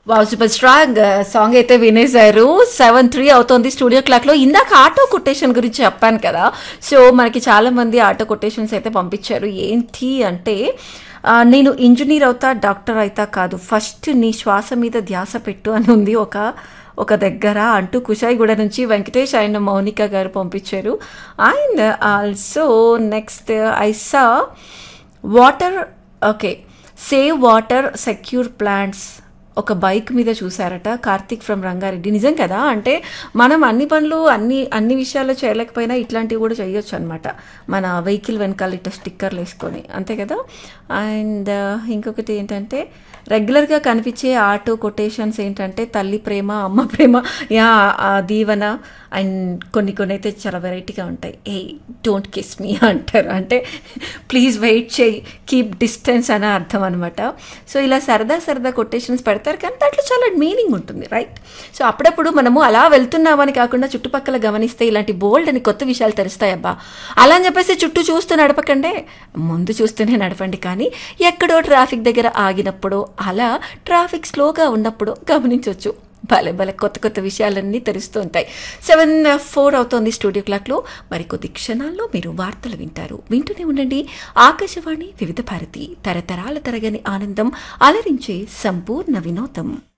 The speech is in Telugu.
వావ్ సూపర్ స్ట్రాంగ్ సాంగ్ అయితే వినేశారు సెవెన్ త్రీ అవుతోంది స్టూడియో క్లాక్ లో ఇందాక ఆటో కొటేషన్ గురించి చెప్పాను కదా సో మనకి చాలా మంది ఆటో కొటేషన్స్ అయితే పంపించారు ఏంటి అంటే ఆ, నేను ఇంజనీర్ అవుతా డాక్టర్ అవుతా కాదు ఫస్ట్ నీ శ్వాస మీద ధ్యాస పెట్టు అని ఉంది ఒక ఒక దగ్గర అంటూ కుషాయిగూడ నుంచి వెంకటేష్ అండ్ మౌనిక గారు పంపించారు and also next I saw water okay save water secure plants ఒక బైక్ మీద చూసారట కార్తీక్ ఫ్రమ్ రంగారెడ్డి నిజం కదా అంటే మనం అన్ని పనులు అన్ని అన్ని విషయాల్లో చేయలేకపోయినా ఇట్లాంటివి కూడా చేయొచ్చు అనమాట మన వెహికల్ వెనకాల ఇట్లా స్టిక్కర్లు వేసుకొని అంతే కదా అండ్ ఇంకొకటి ఏంటంటే రెగ్యులర్గా కనిపించే ఆటో కొటేషన్స్ ఏంటంటే తల్లి ప్రేమ అమ్మ ప్రేమ యా ఆ దీవెన అండ్ కొన్ని కొన్ని అయితే చాలా వెరైటీగా ఉంటాయి ఏ డోంట్ కిస్ మీ అంటారు అంటే ప్లీజ్ వెయిట్ చేయి కీప్ డిస్టెన్స్ అనే అర్థం అనమాట సో ఇలా సరదా సరదా కొటేషన్స్ పెడతారు కానీ దాంట్లో చాలా మీనింగ్ ఉంటుంది రైట్ సో అప్పుడప్పుడు మనము అలా వెళ్తున్నామని కాకుండా చుట్టుపక్కల గమనిస్తే ఇలాంటి బోల్డ్ అని కొత్త విషయాలు తెలుస్తాయి అబ్బా అలా అని చెప్పేసి చుట్టూ చూస్తూ నడపకండే ముందు చూస్తూనే నడపండి కానీ ఎక్కడో ట్రాఫిక్ దగ్గర ఆగినప్పుడు అలా ట్రాఫిక్ స్లోగా ఉన్నప్పుడు గమనించవచ్చు భలే భలే కొత్త కొత్త విషయాలన్నీ తెలుస్తూ ఉంటాయి సెవెన్ ఫోర్ అవుతోంది స్టూడియో క్లాక్లో మరి కొద్ది క్షణాల్లో మీరు వార్తలు వింటారు వింటూనే ఉండండి ఆకాశవాణి వివిధ భారతి తరతరాల తరగని ఆనందం అలరించే సంపూర్ణ వినోదం